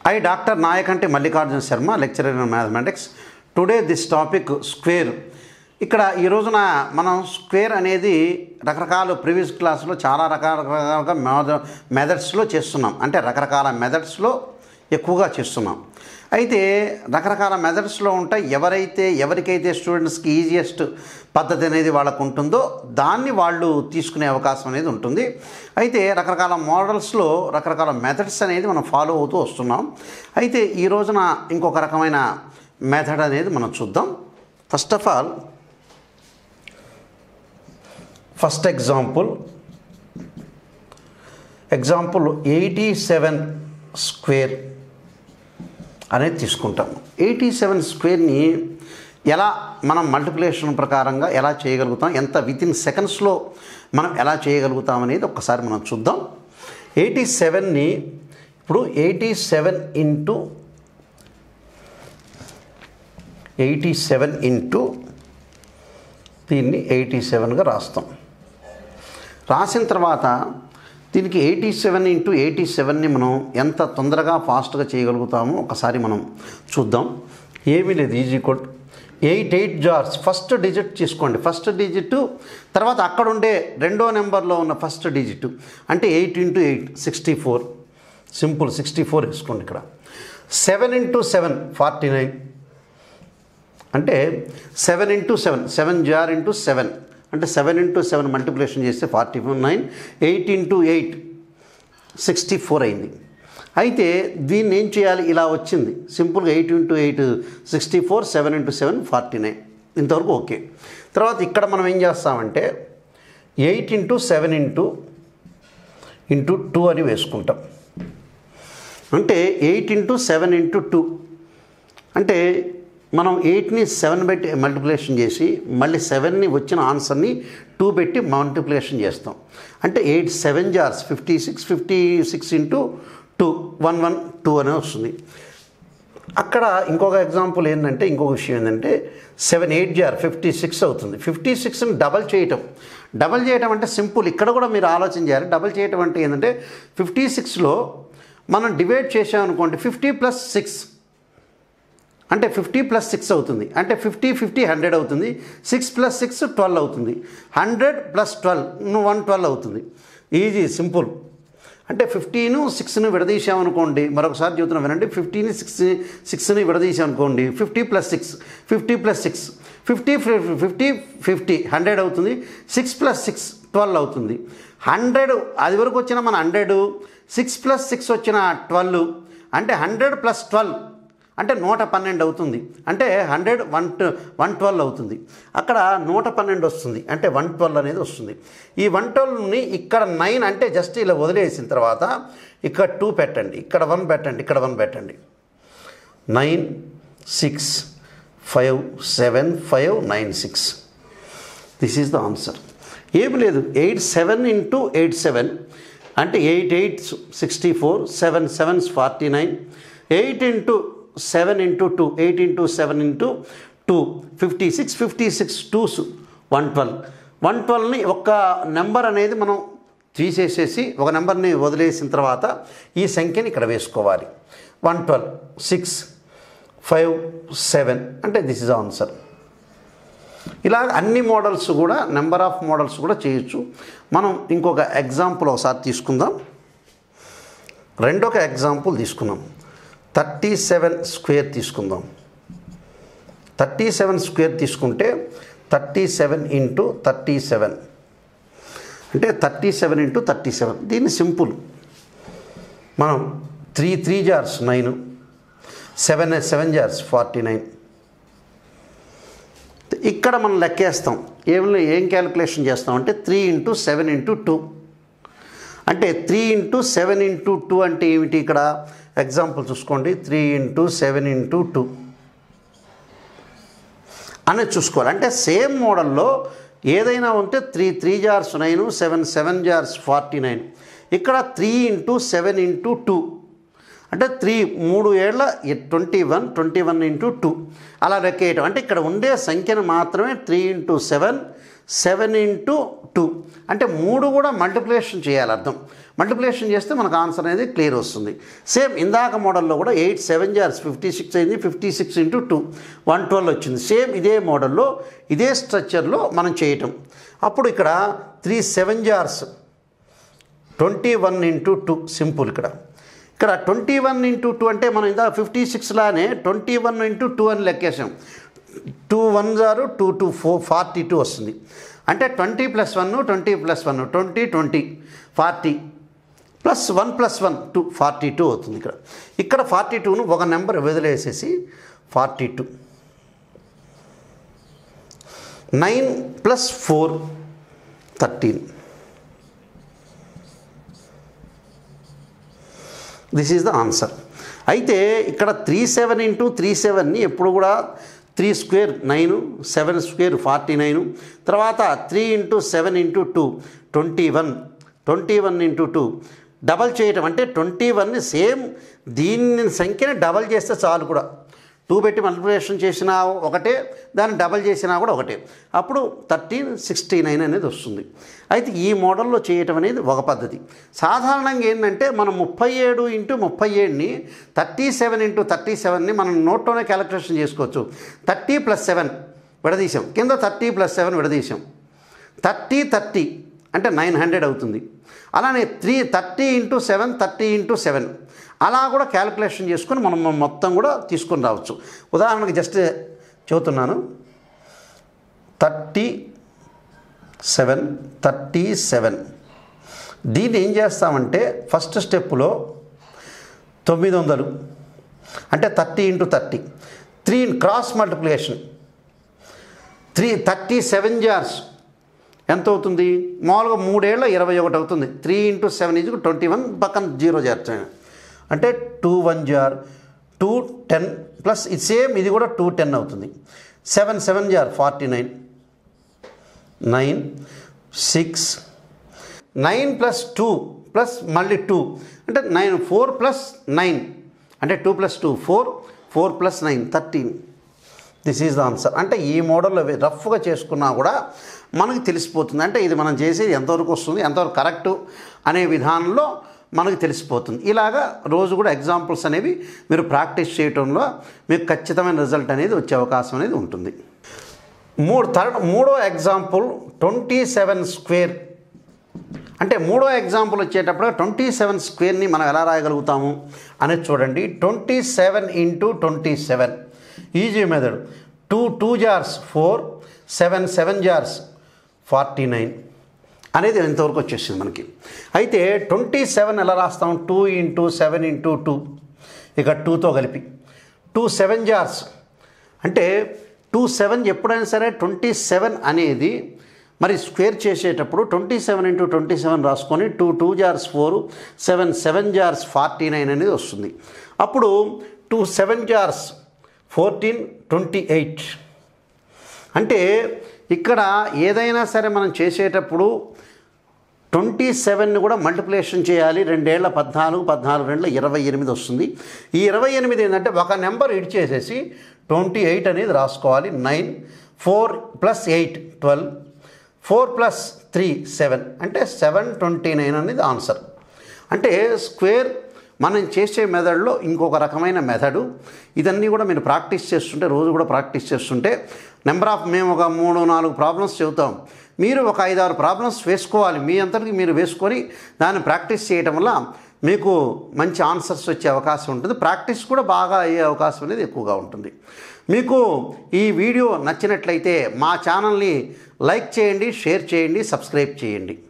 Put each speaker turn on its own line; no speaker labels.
I, Dr. Nayakanti Mallikarjun Sharma, lecturer in mathematics. Today this topic square. ఇక్కడ ఈ రోజున మనం స్క్వేర్ అనేది రకరకాల ప్రీవియస్ క్లాస్లో చాలా రకరకాలుగా మెథ మెథడ్స్లో చేస్తున్నాం అంటే రకరకాల మెథడ్స్లో ఎక్కువగా చేస్తున్నాం అయితే రకరకాల మెథడ్స్లో ఉంటాయి ఎవరైతే ఎవరికైతే స్టూడెంట్స్కి ఈజియెస్ట్ పద్ధతి అనేది వాళ్ళకు ఉంటుందో దాన్ని వాళ్ళు తీసుకునే అవకాశం అనేది ఉంటుంది అయితే రకరకాల మోడల్స్లో రకరకాల మెథడ్స్ అనేది మనం ఫాలో అవుతూ వస్తున్నాం అయితే ఈ రోజున ఇంకొక రకమైన మెథడ్ అనేది మనం చూద్దాం first of all first example example eighty seven square అనేది తీసుకుంటాం ఎయిటీ సెవెన్ స్క్వేర్ని ఎలా మనం మల్టిప్లికేషన్ ప్రకారంగా ఎలా చేయగలుగుతాం ఎంత విత్ ఇన్ సెకండ్స్లో మనం ఎలా చేయగలుగుతాం అనేది ఒక్కసారి మనం చూద్దాం ఎయిటీ సెవెన్ని ఇప్పుడు eighty seven into eighty seven into దీన్ని ఎయిటీ సెవెన్గా రాస్తాం రాసిన తర్వాత దీనికి ఎయిటీ సెవెన్ ఇంటూ ఎయిటీ సెవెన్ని మనం ఎంత తొందరగా ఫాస్ట్గా చేయగలుగుతామో ఒకసారి మనం చూద్దాం ఏమీ లేదు ఈజీ కోడ్ ఎయిట్ ఎయిట్ జార్స్ ఫస్ట్ డిజిట్ తీసుకోండి ఫస్ట్ డిజిట్ తర్వాత అక్కడ ఉండే రెండో నెంబర్లో ఉన్న ఫస్ట్ డిజిట్ అంటే eight into eight sixty four simple sixty four వేసుకోండి ఇక్కడ seven into seven forty nine అంటే సెవెన్ ఇంటూ సెవెన్ సెవెన్ జార్ ఇంటూ సెవెన్ అంటే సెవెన్ ఇంటూ సెవెన్ మల్టిప్లికేషన్ చేస్తే forty nine eight into eight sixty four అయింది అయితే దీన్ని ఏం చేయాలి ఇలా వచ్చింది సింపుల్గా eight into eight sixty four seven into seven forty nine ఇంతవరకు ఓకే తర్వాత ఇక్కడ మనం ఏం చేస్తామంటే eight into seven into into two అని వేసుకుంటాం అంటే eight into seven into two అంటే మనం ఎయిట్ని సెవెన్ పెట్టి మల్టిప్లికేషన్ చేసి మళ్ళీ సెవెన్ని వచ్చిన ఆన్సర్ని టూ పెట్టి మల్టిప్లికేషన్ చేస్తాం అంటే ఎయిట్ సెవెన్ జార్స్ fifty six fifty six into two one one two అనే వస్తుంది అక్కడ ఇంకొక ఎగ్జాంపుల్ ఏంటంటే ఇంకొక విషయం ఏంటంటే సెవెన్ ఎయిట్ జార్ ఫిఫ్టీ సిక్స్ అవుతుంది ఫిఫ్టీ సిక్స్ని డబల్ చేయటం డబల్ చేయటం అంటే సింపుల్ ఇక్కడ కూడా మీరు ఆలోచన చేయాలి డబల్ చేయటం అంటే ఏంటంటే ఫిఫ్టీ సిక్స్లో మనం డివైడ్ చేసామనుకోండి ఫిఫ్టీ ప్లస్ సిక్స్ అంటే ఫిఫ్టీ ప్లస్ సిక్స్ అవుతుంది అంటే ఫిఫ్టీ ఫిఫ్టీ హండ్రెడ్ అవుతుంది సిక్స్ ప్లస్ సిక్స్ ట్వెల్వ్ అవుతుంది hundred plus twelve one twelve అవుతుంది ఈజీ సింపుల్ అంటే ఫిఫ్టీను సిక్స్ని విడదీసామనుకోండి మరొకసారి చెబుతున్నా వినండి ఫిఫ్టీని సిక్స్ సిక్స్ని విడదీసామనుకోండి fifty plus six fifty plus six fifty fifty fifty hundred అవుతుంది సిక్స్ ప్లస్ సిక్స్ ట్వెల్వ్ అవుతుంది హండ్రెడ్ అది వరకు వచ్చిన మన హండ్రెడ్ సిక్స్ ప్లస్ సిక్స్ వచ్చిన ట్వెల్వ్ అంటే హండ్రెడ్ ప్లస్ ట్వెల్వ్ అంటే నూట పన్నెండు అవుతుంది అంటే హండ్రెడ్ వన్ వన్ ట్వెల్వ్ అవుతుంది అక్కడ నూట పన్నెండు వస్తుంది అంటే వన్ ట్వెల్వ్ అనేది వస్తుంది ఈ వన్ ట్వెల్వ్ని ఇక్కడ నైన్ అంటే జస్ట్ ఇలా వదిలేసిన తర్వాత ఇక్కడ టూ పెట్టండి ఇక్కడ వన్ పెట్టండి ఇక్కడ వన్ పెట్టండి nine six five seven five nine six this is the answer ఏమి లేదు eight seven into eight seven అంటే eight eight sixty four seven sevens forty nine eight into seven into two eight into seven into two fifty six fifty six twos one twelve one ట్వెల్వ్ని ఒక్క number అనేది మనం తీసేసేసి ఒక నెంబర్ని వదిలేసిన తర్వాత ఈ సంఖ్యని ఇక్కడ వేసుకోవాలి one twelve six five seven అంటే దిస్ ఇస్ ఆన్సర్ ఇలా అన్ని మోడల్స్ కూడా నెంబర్ ఆఫ్ మోడల్స్ కూడా చేయొచ్చు మనం ఇంకొక ఎగ్జాంపుల్ ఒకసారి తీసుకుందాం రెండొక ఎగ్జాంపుల్ తీసుకున్నాం థర్టీ సెవెన్ స్క్వేర్ తీసుకుందాం థర్టీ సెవెన్ స్క్వేర్ తీసుకుంటే thirty seven into thirty seven అంటే thirty seven into thirty seven దీన్ని సింపుల్ మనం త్రీ త్రీ జార్స్ నైన్ సెవెన్ సెవెన్ జార్స్ ఫార్టీ నైన్ ఇక్కడ మనం లెక్కేస్తాం ఏం ఏం క్యాలిక్యులేషన్ చేస్తాం అంటే three into seven into two అంటే three into seven into two అంటే ఏమిటి ఇక్కడ ఎగ్జాంపుల్ చూసుకోండి three into seven into two అనేది చూసుకోవాలి అంటే సేమ్ మోడల్లో ఏదైనా ఉంటే త్రీ త్రీ జార్స్ నైన్ సెవెన్ సెవెన్ జార్స్ ఫార్టీ నైన్ ఇక్కడ three into seven into two అంటే త్రీ మూడు ఏళ్ళ twenty one twenty one into two అలా లెక్కేయటం అంటే ఇక్కడ ఉండే సంఖ్యను మాత్రమే three into seven seven into two అంటే మూడు కూడా మల్టిప్లికేషన్ చేయాలి అర్థం మల్టిప్లికేషన్ చేస్తే మనకు ఆన్సర్ అనేది క్లియర్ వస్తుంది సేమ్ ఇందాక మోడల్లో కూడా ఎయిట్ సెవెన్ జార్స్ ఫిఫ్టీ సిక్స్ అయింది fifty six into two one twelve వచ్చింది సేమ్ ఇదే మోడల్లో ఇదే స్ట్రక్చర్లో మనం చేయటం అప్పుడు ఇక్కడ త్రీ సెవెన్ జార్స్ twenty one into two simple ఇక్కడ ఇక్కడ ట్వంటీ వన్ ఇంటూ టూ అంటే మనం ఇందా ఫిఫ్టీ సిక్స్లానే ట్వంటీ వన్ ఇంటూ టూ అని లెక్కేసాం టూ వన్ జారు two two four forty two వస్తుంది అంటే twenty plus one twenty plus one twenty twenty forty plus one plus one two forty two అవుతుంది ఇక్కడ ఇక్కడ ఫార్టీ టూను ఒక నెంబర్ వదిలేసేసి forty two nine plus four thirteen this is the answer అయితే ఇక్కడ త్రీ సెవెన్ ఇంటూ త్రీ సెవెన్ని ఎప్పుడు కూడా three square nine seven square forty nine తర్వాత three into seven into two twenty one twenty one into two double చేయటం అంటే twenty వన్ని same దీని సంఖ్యని డబల్ చేస్తే చాలు కూడా టూ పెట్టి మల్టిప్లికేషన్ చేసినా ఒకటే దాన్ని డబల్ చేసినా కూడా ఒకటే అప్పుడు థర్టీన్ సిక్స్టీ నైన్ అనేది వస్తుంది అయితే ఈ మోడల్లో చేయటం అనేది ఒక పద్ధతి సాధారణంగా ఏంటంటే మనం ముప్పై ఏడు ఇంటూ ముప్పై ఏడుని థర్టీ సెవెన్ ఇంటూ థర్టీ సెవెన్ని మనం నోట్లోనే క్యాలిక్యులేషన్ చేసుకోవచ్చు థర్టీ ప్లస్ సెవెన్ విడదీసాం కింద థర్టీ ప్లస్ సెవెన్ విడదీసాం థర్టీ థర్టీ అంటే నైన్ హండ్రెడ్ అవుతుంది అలానే three thirty into seven thirty into seven అలా కూడా క్యాలిక్యులేషన్ చేసుకొని మనం మొత్తం కూడా తీసుకొని రావచ్చు ఉదాహరణకి జస్ట్ చెబుతున్నాను థర్టీ సెవెన్ థర్టీ సెవెన్ దీన్ని ఏం చేస్తామంటే ఫస్ట్ స్టెప్పులో తొమ్మిది వందలు అంటే thirty into thirty three cross multiplication three thirty seven జార్స్ ఎంత అవుతుంది మామూలుగా మూడేళ్ళ ఇరవై ఒకటి అవుతుంది three into seven is twenty one పక్కన జీరో చేర్చాను అంటే టూ వన్ జార్ టూ టెన్ ప్లస్ ఇది సేమ్ ఇది కూడా టూ టెన్ అవుతుంది సెవెన్ సెవెన్ జార్ forty nine nine six nine plus two plus మళ్ళీ టూ అంటే నైన్ ఫోర్ ప్లస్ నైన్ అంటే two plus two four four plus nine thirteen this is the answer అంటే ఈ మోడల్లో రఫ్గా చేసుకున్నా కూడా మనకి తెలిసిపోతుంది అంటే ఇది మనం చేసేది ఎంతవరకు వస్తుంది ఎంతవరకు కరెక్టు అనే విధానంలో మనకు తెలిసిపోతుంది ఇలాగా రోజు కూడా ఎగ్జాంపుల్స్ అనేవి మీరు ప్రాక్టీస్ చేయటంలో మీకు ఖచ్చితమైన రిజల్ట్ అనేది వచ్చే అవకాశం అనేది ఉంటుంది మూడు థర్డ్ మూడో ఎగ్జాంపుల్ ట్వంటీ సెవెన్ స్క్వేర్ అంటే మూడో ఎగ్జాంపుల్ వచ్చేటప్పుడు ట్వంటీ సెవెన్ స్క్వేర్ని మనం ఎలా రాయగలుగుతాము అనేది చూడండి twenty seven into twenty seven easy method two two జార్స్ ఫోర్ సెవెన్ సెవెన్ జార్స్ ఫార్టీ నైన్ అనేది ఇంతవరకు వచ్చేసింది మనకి అయితే ట్వంటీ సెవెన్ ఎలా రాస్తాం two into seven into two ఇక టూతో కలిపి టూ సెవెన్ జార్స్ అంటే టూ సెవెన్ ఎప్పుడైనా సరే ట్వంటీ సెవెన్ అనేది మరి స్క్వేర్ చేసేటప్పుడు twenty seven into twenty seven రాసుకొని టూ టూ జార్స్ ఫోర్ సెవెన్ సెవెన్ జార్స్ ఫార్టీ నైన్ అనేది వస్తుంది అప్పుడు టూ సెవెన్ జార్స్ ఫోర్టీన్ ట్వంటీ ఎయిట్ అంటే ఇక్కడ ఏదైనా సరే మనం చేసేటప్పుడు ట్వంటీ సెవెన్ని కూడా మల్టిప్లికేషన్ చేయాలి రెండేళ్ల పద్నాలుగు పద్నాలుగు రెండుల ఇరవై ఎనిమిది వస్తుంది ఈ ఇరవై ఎనిమిది ఏంటంటే ఒక నెంబర్ ఇడిచేసేసి ట్వంటీ ఎయిట్ అనేది రాసుకోవాలి nine four plus eight twelve four plus three seven అంటే సెవెన్ ట్వంటీ నైన్ అనేది ఆన్సర్ అంటే స్క్వేర్ మనం చేసే మెథడ్లో ఇంకొక రకమైన మెథడు ఇదన్నీ కూడా మీరు ప్రాక్టీస్ చేస్తుంటే రోజు కూడా ప్రాక్టీస్ చేస్తుంటే నెంబర్ ఆఫ్ మేము ఒక మూడు నాలుగు ప్రాబ్లమ్స్ చెబుతాం మీరు ఒక ఐదారు ప్రాబ్లమ్స్ వేసుకోవాలి మీ అంతటికి మీరు వేసుకొని దాన్ని ప్రాక్టీస్ చేయటం వల్ల మీకు మంచి ఆన్సర్స్ వచ్చే అవకాశం ఉంటుంది ప్రాక్టీస్ కూడా బాగా అయ్యే అవకాశం అనేది ఎక్కువగా ఉంటుంది మీకు ఈ వీడియో నచ్చినట్లయితే మా ఛానల్ని లైక్ చేయండి షేర్ చేయండి సబ్స్క్రైబ్ చేయండి